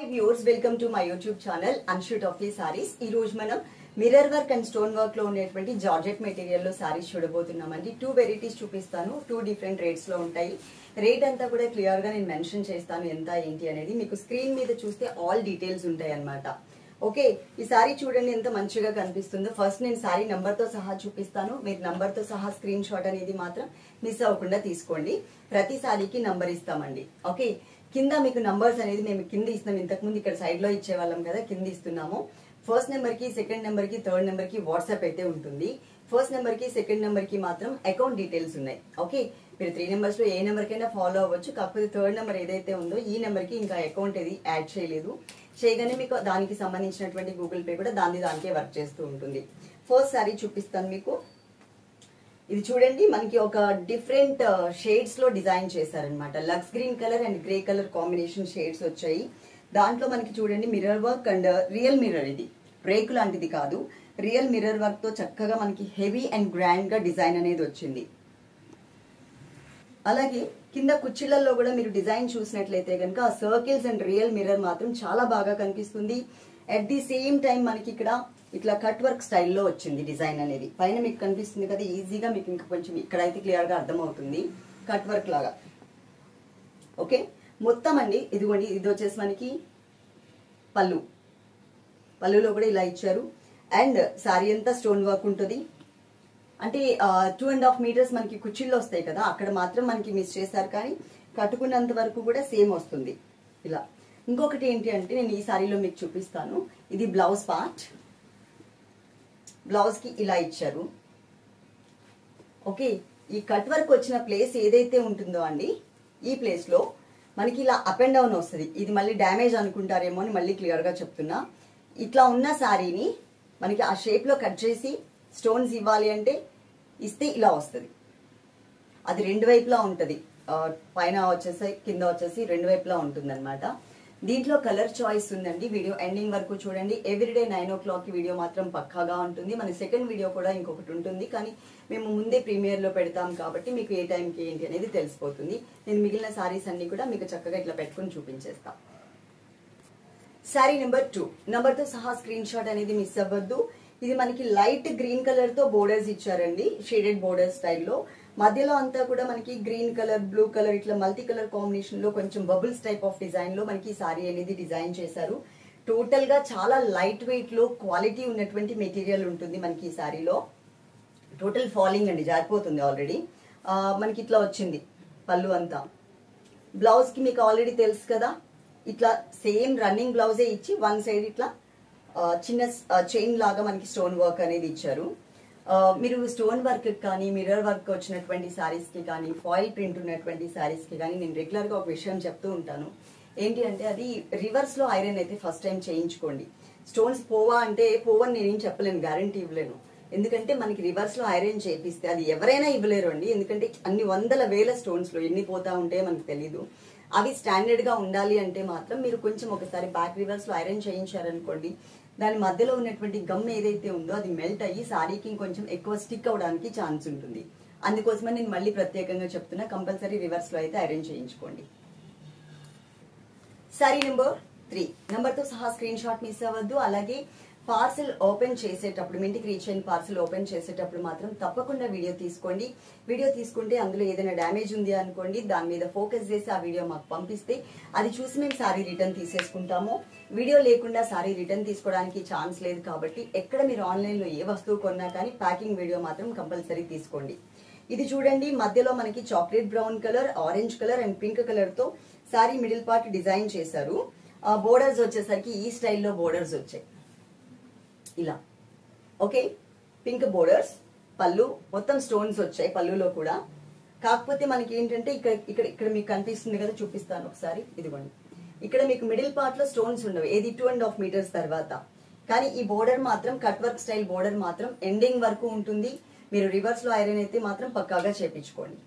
viewers welcome to my YouTube channel అన్షూట్ of the saris ఈ రోజు మనం mirror work and stone work లో ఉండేటువంటి జార్జెట్ మెటీరియల్ లో సారీస్ చూడబోతున్నామండి టూ వెరైటీస్ చూపిస్తాను టూ డిఫరెంట్ రేట్స్ లో ఉంటాయి రేట్ అంతా కూడా క్లియర్ గా నేను మెన్షన్ చేస్తాను ఎంత ఏంటి అనేది మీకు స్క్రీన్ మీద చూస్తే ఆల్ డీటెయిల్స్ ఉంటాయి అన్నమాట ఓకే ఈ సారీ చూడండి ఎంత మంచిగా కనిపిస్తుందో ఫస్ట్ నేను సారీ నంబర్ తో సహా చూపిస్తాను మీరు నంబర్ తో సహా స్క్రీన్ షాట్ అనేది మాత్రం మిస్ అవ్వకుండా తీసుకోండి ప్రతి సారీకి నంబర్ ఇస్తామండి ఓకే కింద మీకు నంబర్స్ అనేది మేము కింద ఇస్తున్నాం ఇంతకు ముందు ఇక్కడ సైడ్ లో ఇచ్చేవాళ్ళం కదా కింద ఇస్తున్నాము ఫస్ట్ నెంబర్ కి సెకండ్ నెంబర్ కి థర్డ్ నెంబర్ కి వాట్సాప్ అయితే ఉంటుంది ఫస్ట్ నెంబర్ కి సెకండ్ నెంబర్ కి మాత్రం అకౌంట్ డీటెయిల్స్ ఉన్నాయి ఓకే మీరు త్రీ నెంబర్స్ లో ఏ నెంబర్ కైనా ఫాలో అవ్వచ్చు కాకపోతే థర్డ్ నెంబర్ ఏదైతే ఉందో ఈ నెంబర్ కి ఇంకా అకౌంట్ ఏది యాడ్ చేయలేదు చేయగానే మీకు దానికి సంబంధించినటువంటి గూగుల్ పే కూడా దాని దానికే వర్క్ చేస్తూ ఉంటుంది ఫస్ట్ సారీ చూపిస్తాను మీకు ఇది చూడండి మనకి ఒక డిఫరెంట్ షేడ్స్ లో డిజైన్ చేశారనమాట లక్స్ green colour and grey colour combination shades వచ్చాయి దాంట్లో మనకి చూడండి mirror work and real mirror ఇది బ్రేక్ లాంటిది కాదు రియల్ మిర్రర్ వర్క్ తో చక్కగా మనకి హెవీ అండ్ గ్రాండ్ గా డిజైన్ అనేది వచ్చింది అలాగే కింద కుర్చీలలో కూడా మీరు డిజైన్ చూసినట్లయితే కనుక ఆ సర్కిల్స్ అండ్ రియల్ మిర్రర్ మాత్రం చాలా బాగా కనిపిస్తుంది అట్ ది సేమ్ టైం మనకి ఇక్కడ ఇట్లా కట్ వర్క్ స్టైల్లో వచ్చింది డిజైన్ అనేది పైన మీకు కనిపిస్తుంది కదా ఈజీగా మీకు ఇంకా కొంచెం ఇక్కడ అయితే క్లియర్ గా అర్థమవుతుంది కట్ వర్క్ లాగా ఓకే మొత్తం అండి ఇదిగోండి ఇది వచ్చేసి మనకి పళ్ళు పళ్ళులో కూడా ఇలా ఇచ్చారు అండ్ సారీ అంతా స్టోన్ వర్క్ ఉంటుంది అంటే టూ అండ్ హాఫ్ మీటర్స్ మనకి కుర్చీల్లో వస్తాయి కదా అక్కడ మాత్రం మనకి మిస్ చేశారు కానీ కట్టుకున్నంత వరకు కూడా సేమ్ వస్తుంది ఇలా ఇంకొకటి ఏంటి అంటే నేను ఈ సారీలో మీకు చూపిస్తాను ఇది బ్లౌజ్ పార్ట్ బ్లౌజ్ కి ఇలా ఇచ్చారు ఓకే ఈ కట్ వర్క్ వచ్చిన ప్లేస్ ఏదైతే ఉంటుందో అండి ఈ ప్లేస్ లో మనకి ఇలా అప్ అండ్ డౌన్ వస్తుంది ఇది మళ్ళీ డ్యామేజ్ అనుకుంటారేమో అని మళ్ళీ క్లియర్ గా చెప్తున్నా ఇట్లా ఉన్న శారీని మనకి ఆ షేప్ లో కట్ చేసి స్టోన్స్ ఇవ్వాలి అంటే ఇస్తే ఇలా వస్తుంది అది రెండు వైపులా ఉంటది ఆ, పైన వచ్చేసి కింద వచ్చేసి రెండు వైపులా ఉంటుంది అనమాట దీంట్లో కలర్ చాయిస్ ఉందండి వీడియో ఎండింగ్ వరకు చూడండి everyday nine o'clock video మాత్రం పక్కాగా ఉంటుంది మన సెకండ్ వీడియో కూడా ఇంకొకటి ఉంటుంది కానీ మేము ముందే ప్రీమియర్ లో పెడతాం కాబట్టి మీకు ఏ టైంకి ఏంటి అనేది తెలిసిపోతుంది నేను మిగిలిన సారీస్ అన్ని కూడా మీకు చక్కగా ఇట్లా పెట్టుకుని చూపించేస్తాం శారీ నెంబర్ టూ నెంబర్ తో సహా స్క్రీన్ షాట్ అనేది మిస్ అవ్వద్దు ఇది మనకి లైట్ గ్రీన్ కలర్ తో బోర్డర్స్ ఇచ్చారండి షేడెడ్ బోర్డర్ స్టైల్లో మధ్యలో అంతా కూడా మనకి గ్రీన్ కలర్ బ్లూ కలర్ ఇట్లా మల్టీ కలర్ కాంబినేషన్ లో కొంచెం బబుల్స్ టైప్ ఆఫ్ డిజైన్ లో మనకి సారీ అనేది డిజైన్ చేశారు టోటల్ గా చాలా లైట్ వెయిట్ లో క్వాలిటీ ఉన్నటువంటి మెటీరియల్ ఉంటుంది మనకి ఈ సారీలో టోటల్ ఫాలింగ్ అండి జారిపోతుంది ఆల్రెడీ మనకి ఇట్లా వచ్చింది పళ్ళు అంతా బ్లౌజ్ కి మీకు ఆల్రెడీ తెలుసు కదా ఇట్లా సేమ్ రన్నింగ్ బ్లౌజే ఇచ్చి వన్ సైడ్ ఇట్లా ఆ, చిన్న చైన్ లాగా మనకి స్టోన్ వర్క్ అనేది ఇచ్చారు ఆ, మీరు స్టోన్ వర్క్ కానీ మిర్రర్ వర్క్ వచ్చినటువంటి సారీస్ కి కానీ ఫాయిల్ ప్రింట్ ఉన్నటువంటి సారీస్ కి కానీ నేను రెగ్యులర్ గా ఒక విషయం చెప్తూ ఉంటాను ఏంటి అంటే అది రివర్స్ లో ఐరన్ అయితే ఫస్ట్ టైం చేయించుకోండి స్టోన్స్ పోవా అంటే పోవని నేనేం చెప్పలేను గ్యారంటీ ఇవ్వలేను ఎందుకంటే మనకి రివర్స్ లో ఐరన్ చేపిస్తే అది ఎవరైనా ఇవ్వలేరు అండి ఎందుకంటే అన్ని వందల వేల స్టోన్స్ లో ఎన్ని పోతా ఉంటే మనకు తెలీదు అవి స్టాండర్డ్ గా ఉండాలి అంటే మాత్రం మీరు కొంచెం ఒకసారి బ్యాక్ రివర్స్ లో ఐరన్ చేయించారనుకోండి దాని మధ్యలో ఉన్నటువంటి గమ్ ఏదైతే ఉందో అది మెల్ట్ అయ్యి సారీకి కొంచెం ఎక్కువ స్టిక్ అవడానికి ఛాన్స్ ఉంటుంది అందుకోసమే నేను మళ్ళీ ప్రత్యేకంగా చెప్తున్నా కంపల్సరీ రివర్స్ లో అయితే ఐరన్ చేయించుకోండి సారీ నెంబర్ త్రీ నెంబర్ తో సహా స్క్రీన్ షాట్ మిస్ అవ్వద్దు అలాగే పార్సల్ ఓపెన్ చేసేటప్పుడు మీ ఇంటికి రీచ్ అయిన పార్సల్ ఓపెన్ చేసేటప్పుడు మాత్రం తప్పకుండా వీడియో తీసుకోండి వీడియో తీసుకుంటే అందులో ఏదైనా డ్యామేజ్ ఉంది అనుకోండి దాని మీద ఫోకస్ చేసి ఆ వీడియో మాకు పంపిస్తే అది చూసి మేము సారీ రిటర్న్ తీసేసుకుంటాము వీడియో లేకుండా సారీ రిటర్న్ తీసుకోవడానికి ఛాన్స్ లేదు కాబట్టి ఎక్కడ మీరు ఆన్లైన్ లో ఏ వస్తువు కొన్నా కానీ ప్యాకింగ్ వీడియో మాత్రం కంపల్సరీ తీసుకోండి ఇది చూడండి మధ్యలో మనకి chocolate brown colour orange colour and pink colour తో సారీ మిడిల్ పార్ట్ డిజైన్ చేశారు ఆ బోర్డర్స్ వచ్చేసరికి ఈ స్టైల్లో బోర్డర్స్ వచ్చాయి ఇలా ఓకే పింక్ బోర్డర్స్ పళ్ళు మొత్తం స్టోన్స్ వచ్చాయి పళ్ళులో కూడా కాకపోతే మనకి ఏంటంటే ఇక్కడ ఇక్కడ ఇక్కడ మీకు కనిపిస్తుంది కదా చూపిస్తాను ఒకసారి ఇదిగోండి ఇక్కడ మీకు మిడిల్ పార్ట్ లో స్టోన్స్ ఉండవు ఏది టూ అండ్ హాఫ్ మీటర్స్ తర్వాత కానీ ఈ బోర్డర్ మాత్రం కట్ వర్క్ స్టైల్ బోర్డర్ మాత్రం ఎండింగ్ వరకు ఉంటుంది మీరు రివర్స్ లో ఐరన్ అయితే మాత్రం పక్కాగా చేపించుకోండి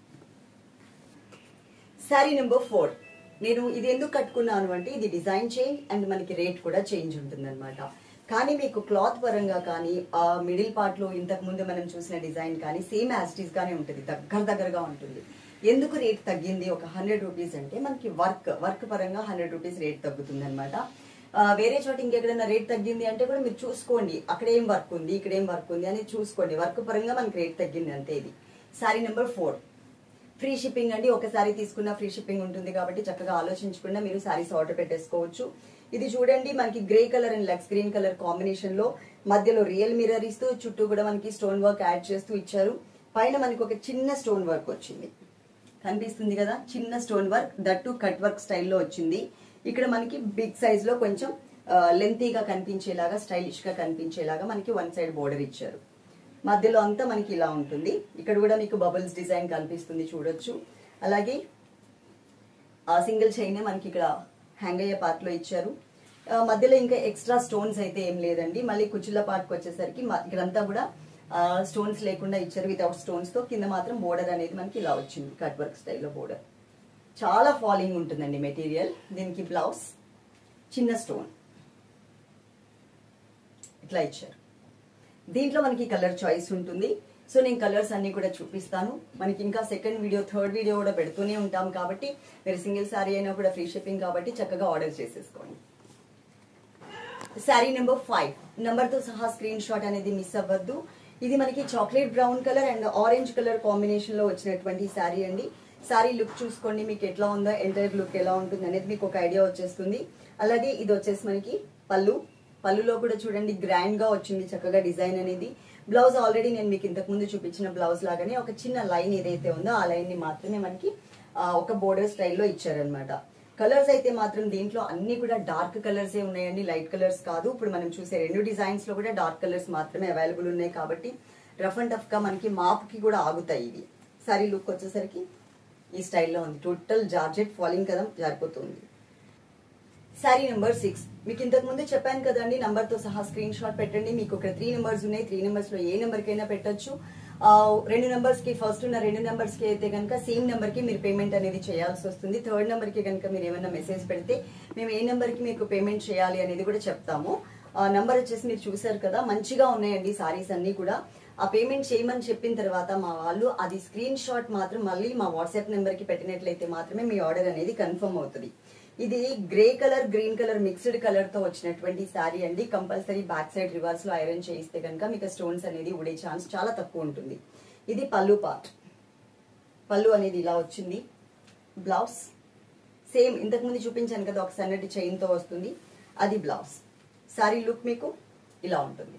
శారీ నెంబర్ ఫోర్ నేను ఇది ఎందుకు కట్టుకున్నాను అంటే ఇది డిజైన్ చేంజ్ అండ్ మనకి రేట్ కూడా చేంజ్ ఉంటుంది కానీ మీకు క్లాత్ పరంగా కానీ ఆ మిడిల్ పార్ట్ లో ఇంతకు ముందు మనం చూసిన డిజైన్ కానీ సేమ్ యాస్టీస్ గానే ఉంటుంది దగ్గర దగ్గరగా ఉంటుంది ఎందుకు రేట్ తగ్గింది ఒక హండ్రెడ్ రూపీస్ అంటే మనకి వర్క్ వర్క్ పరంగా హండ్రెడ్ రూపీస్ రేట్ తగ్గుతుంది అనమాట వేరే చోట ఇంకెక్కడైనా రేట్ తగ్గింది అంటే కూడా మీరు చూసుకోండి అక్కడ ఏం వర్క్ ఉంది ఇక్కడ ఏం వర్క్ ఉంది అని చూసుకోండి వర్క్ పరంగా మనకి రేట్ తగ్గింది అంతే ఇది sari number four free shipping అండి ఒకసారి తీసుకున్న ఫ్రీ షిప్పింగ్ ఉంటుంది కాబట్టి చక్కగా ఆలోచించకుండా మీరు సారీస్ ఆర్డర్ పెట్టేసుకోవచ్చు ఇది చూడండి మనకి గ్రే కలర్ అండ్ లెక్స్ గ్రీన్ కలర్ కాంబినేషన్ లో మధ్యలో రియల్ మిర్రర్ ఇస్తూ చుట్టూ కూడా మనకి స్టోన్ వర్క్ యాడ్ చేస్తూ ఇచ్చారు పైన మనకి ఒక చిన్న స్టోన్ వర్క్ వచ్చింది కనిపిస్తుంది కదా చిన్న stone work that cut work స్టైల్లో వచ్చింది ఇక్కడ మనకి బిగ్ సైజ్ లో కొంచెం లెంతీగా కనిపించేలాగా స్టైలిష్ గా కనిపించేలాగా మనకి వన్ సైడ్ బోర్డర్ ఇచ్చారు మధ్యలో అంతా మనకి ఇలా ఉంటుంది ఇక్కడ కూడా మీకు బబుల్స్ డిజైన్ కనిపిస్తుంది చూడొచ్చు అలాగే ఆ సింగిల్ చైన్ మనకి ఇక్కడ హ్యాంగ్ అయ్యే పార్ట్ లో ఇచ్చారు ఆ, మధ్యలో ఇంకా ఎక్స్ట్రా స్టోన్స్ అయితే ఏం లేదండి మళ్ళీ కుచ్చుల పార్ట్కి వచ్చేసరికి మ- ఇక్కడంతా కూడా స్టోన్స్ లేకుండా ఇచ్చారు వితౌట్ స్టోన్స్ తో కింద మాత్రం బోర్డర్ అనేది మనకి ఇలా వచ్చింది కట్ వర్క్ స్టైల్లో బోర్డర్ చాలా ఫాలింగ్ ఉంటుందండి మెటీరియల్ దీనికి బ్లౌజ్ చిన్న స్టోన్ ఇట్లా ఇచ్చారు దీంట్లో మనకి కలర్ చాయిస్ ఉంటుంది సో నేను కలర్స్ అన్ని కూడా చూపిస్తాను మనకి ఇంకా సెకండ్ వీడియో థర్డ్ వీడియో కూడా పెడుతూనే ఉంటాం కాబట్టి మీరు సింగిల్ శారీ అయినా కూడా ఫ్రీ షిప్పింగ్ కాబట్టి చక్కగా ఆర్డర్ చేసేసుకోండి శారీ నెంబర్ ఫైవ్ నెంబర్ తో సహా స్క్రీన్ షాట్ అనేది మిస్ అవ్వద్దు ఇది మనకి chocolate brown colour and orange colour combination లో వచ్చినటువంటి శారీ అండి శారీ లుక్ చూసుకోండి మీకు ఎట్లా ఉందో ఎంటైర్ లుక్ ఎలా ఉంటుంది అనేది మీకు ఒక ఐడియా వచ్చేస్తుంది అలాగే ఇది వచ్చేసి మనకి పళ్ళు పళ్ళులో కూడా చూడండి గ్రాండ్ గా వచ్చింది చక్కగా డిజైన్ అనేది బ్లౌజ్ ఆల్రెడీ నేను మీకు ఇంతకు ముందు చూపించిన బ్లౌజ్ లాగానే ఒక చిన్న లైన్ ఏదైతే ఉందో ఆ లైన్ ని మాత్రమే మనకి ఆ, ఒక బోర్డర్ స్టైల్లో ఇచ్చారనమాట కలర్స్ అయితే మాత్రం దీంట్లో అన్ని కూడా డార్క్ కలర్స్ ఏ ఉన్నాయండి లైట్ కలర్స్ కాదు ఇప్పుడు మనం చూసే రెండు డిజైన్స్ లో కూడా డార్క్ కలర్స్ మాత్రమే అవైలబుల్ ఉన్నాయి కాబట్టి రఫ్ అండ్ టఫ్ గా మనకి మాప్ కి కూడా ఆగుతాయి ఇవి సారీ లుక్ వచ్చేసరికి ఈ స్టైల్లో ఉంది టోటల్ జార్జెట్ ఫాలింగ్ కదా జారిపోతుంది శారీ నెంబర్ సిక్స్ మీకు ఇంతకు ముందు చెప్పాను కదండి నంబర్ తో సహా స్క్రీన్ షాట్ పెట్టండి మీకు ఒక త్రీ నెంబర్స్ ఉన్నాయి త్రీ నెంబర్స్ లో ఏ నెంబర్ కైనా పెట్టొచ్చు ఆ, రెండు నెంబర్స్ కి ఫస్ట్ ఉన్న రెండు నెంబర్స్ కి అయితే కనుక సేమ్ నెంబర్ కి మీరు పేమెంట్ అనేది చేయాల్సి వస్తుంది థర్డ్ నెంబర్ కి కనుక మీరు ఏమైనా మెసేజ్ పెడితే మేము ఏ నెంబర్ కి మీకు పేమెంట్ చేయాలి అనేది కూడా చెప్తాము నంబర్ వచ్చేసి మీరు చూసారు కదా మంచిగా ఉన్నాయండి సారీస్ అన్ని కూడా ఆ పేమెంట్ చేయమని చెప్పిన తర్వాత మా వాళ్ళు అది స్క్రీన్ షాట్ మాత్రం మళ్ళీ మా వాట్సాప్ నెంబర్ కి పెట్టినట్లయితే మాత్రమే మీ ఆర్డర్ అనేది కన్ఫర్మ్ అవుతుంది ఇది grey colour green colour mixed colour తో వచ్చినటువంటి శారీ అండి కంపల్సరీ బ్యాక్ సైడ్ రివర్స్ లో ఐరన్ చేయిస్తే కనుక మీకు స్టోన్స్ అనేది ఉడే ఛాన్స్ చాలా తక్కువ ఉంటుంది ఇది పళ్ళు పార్ట్ పళ్ళు అనేది ఇలా వచ్చింది బ్లౌజ్ సేమ్ ఇంతకు ముందు చూపించాను కదా ఒక సన్నటి చైన్ తో వస్తుంది అది బ్లౌజ్ శారీ లుక్ మీకు ఇలా ఉంటుంది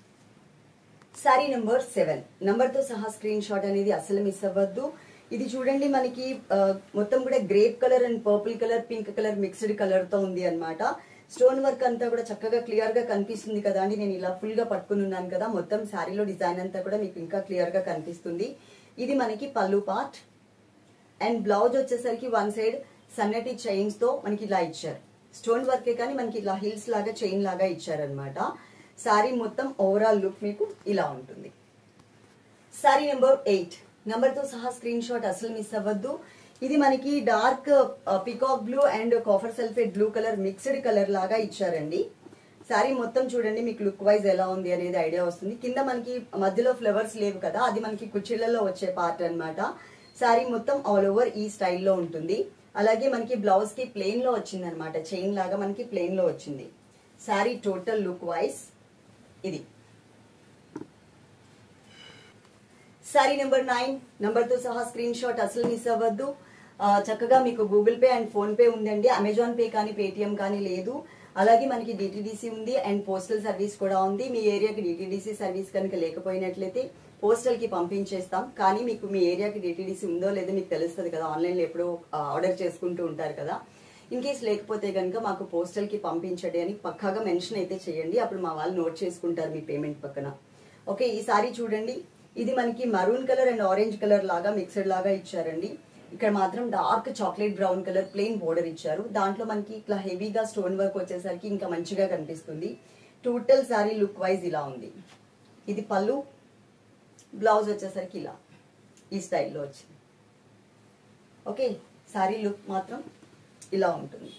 శారీ నెంబర్ సెవెన్ నంబర్ తో సహా స్క్రీన్ షాట్ అనేది అసలు మిస్ అవ్వద్దు ఇది చూడండి మనకి ఆ, మొత్తం కూడా grape colour and purple colour pink colour mixed colour తో ఉంది అన్నమాట స్టోన్ వర్క్ అంతా కూడా చక్కగా క్లియర్ గా కనిపిస్తుంది కదా అండి నేను ఇలా ఫుల్ గా పట్టుకుని ఉన్నాను కదా మొత్తం శారీలో డిజైన్ అంతా కూడా మీకు ఇంకా క్లియర్ గా కనిపిస్తుంది ఇది మనకి పళ్ళు పార్ట్ అండ్ బ్లౌజ్ వచ్చేసరికి వన్ సైడ్ సన్నటి చైన్స్ తో మనకి ఇలా ఇచ్చారు స్టోన్ వర్కే కానీ మనకి ఇలా హిల్స్ లాగా చైన్ లాగా ఇచ్చారనమాట సారీ మొత్తం ఓవరాల్ లుక్ మీకు ఇలా ఉంటుంది సారీ నెంబర్ ఎయిట్ నెంబర్ తో సహా స్క్రీన్ షాట్ అసలు మిస్ అవ్వద్దు ఇది మనకి dark peacock blue and copper sulphate blue colour mixed colour లాగా ఇచ్చారండి సారీ మొత్తం చూడండి మీకు లుక్ వైజ్ ఎలా ఉంది అనేది ఐడియా వస్తుంది కింద మనకి మధ్యలో ఫ్లవర్స్ లేవు కదా అది మనకి కుర్చీలలో వచ్చే పార్ట్ అన్నమాట సారీ మొత్తం ఆల్ ఓవర్ ఈ స్టైల్లో ఉంటుంది అలాగే మనకి బ్లౌజ్ కి ప్లెయిన్ లో వచ్చింది అనమాట చైన్ లాగా మనకి ప్లెయిన్ లో వచ్చింది సారీ టోటల్ లుక్ వైజ్ ఇది సారీ నెంబర్ నైన్ నంబర్ తో సహా స్క్రీన్ షాట్ అసలు మిస్ అవ్వద్దు ఆ, చక్కగా మీకు Google Pay and PhonePe ఉందండి అమెజాన్ పే కానీ పేటిఎం కానీ లేదు అలాగే మనకి డిటిడిసి ఉంది అండ్ పోస్టల్ సర్వీస్ కూడా ఉంది మీ ఏరియాకి డిటిడిసి సర్వీస్ కనుక లేకపోయినట్లయితే పోస్టల్ కి పంపించేస్తాం కానీ మీకు మీ ఏరియాకి డిటిడిసి ఉందో లేదో మీకు తెలుస్తుంది కదా ఆన్లైన్ లో ఎప్పుడో ఆర్డర్ చేసుకుంటూ ఉంటారు కదా ఇన్ కేస్ లేకపోతే కనుక మాకు పోస్టల్ కి పంపించండి అని పక్కాగా మెన్షన్ అయితే చేయండి అప్పుడు మా వాళ్ళు నోట్ చేసుకుంటారు మీ పేమెంట్ పక్కన ఓకే ఈ సారీ చూడండి ఇది మనకి maroon colour and orange colour లాగా మిక్స్డ్ లాగా ఇచ్చారండి ఇక్కడ మాత్రం dark chocolate brown colour plain border ఇచ్చారు దాంట్లో మనకి ఇట్లా హెవీగా స్టోన్ వర్క్ వచ్చేసరికి ఇంకా మంచిగా కనిపిస్తుంది టోటల్ సారీ లుక్ వైజ్ ఇలా ఉంది ఇది పళ్ళు బ్లౌజ్ వచ్చేసరికి ఇలా ఈ స్టైల్లో వచ్చింది ఓకే సారీ లుక్ మాత్రం ఇలా ఉంటుంది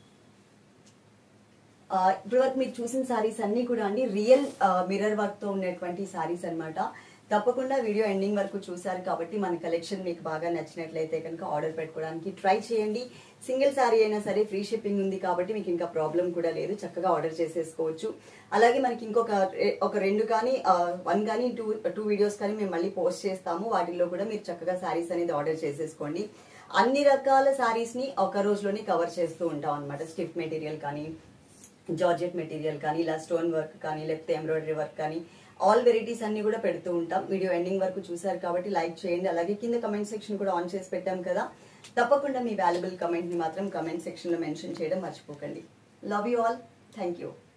ఆ, ఇప్పటివరకు మీరు చూసిన సారీస్ అన్ని కూడా అండి రియల్ మిర్రర్ వర్క్ తో ఉన్నటువంటి సారీస్ అన్నమాట తప్పకుండా వీడియో ఎండింగ్ వరకు చూసారు కాబట్టి మన కలెక్షన్ మీకు బాగా నచ్చినట్లయితే కనుక ఆర్డర్ పెట్టుకోవడానికి ట్రై చేయండి సింగిల్ శారీ అయినా సరే ఫ్రీ షిప్పింగ్ ఉంది కాబట్టి మీకు ఇంకా ప్రాబ్లం కూడా లేదు చక్కగా ఆర్డర్ చేసేసుకోవచ్చు అలాగే మనకి ఇంకొక రె- ఒక రెండు కానీ వన్ కానీ టూ టూ వీడియోస్ కానీ మేము మళ్ళీ పోస్ట్ చేస్తాము వాటిల్లో కూడా మీరు చక్కగా శారీస్ అనేది ఆర్డర్ చేసేసుకోండి అన్ని రకాల శారీస్ ని ఒక రోజులోనే కవర్ చేస్తూ ఉంటాం అనమాట స్టిఫ్ మెటీరియల్ కానీ జార్జెట్ మెటీరియల్ కానీ ఇలా స్టోన్ వర్క్ కానీ లేకపోతే ఎంబ్రాయిడరీ వర్క్ కానీ ఆల్ వెరైటీస్ అన్ని కూడా పెడుతూ ఉంటాం వీడియో ఎండింగ్ వరకు చూసారు కాబట్టి లైక్ చేయండి అలాగే కింద కమెంట్ సెక్షన్ కూడా ఆన్ చేసి పెట్టాం కదా తప్పకుండా మీ వాల్యుబుల్ కమెంట్ ని మాత్రం కమెంట్ సెక్షన్ లో మెన్షన్ చేయడం మర్చిపోకండి love you all thank you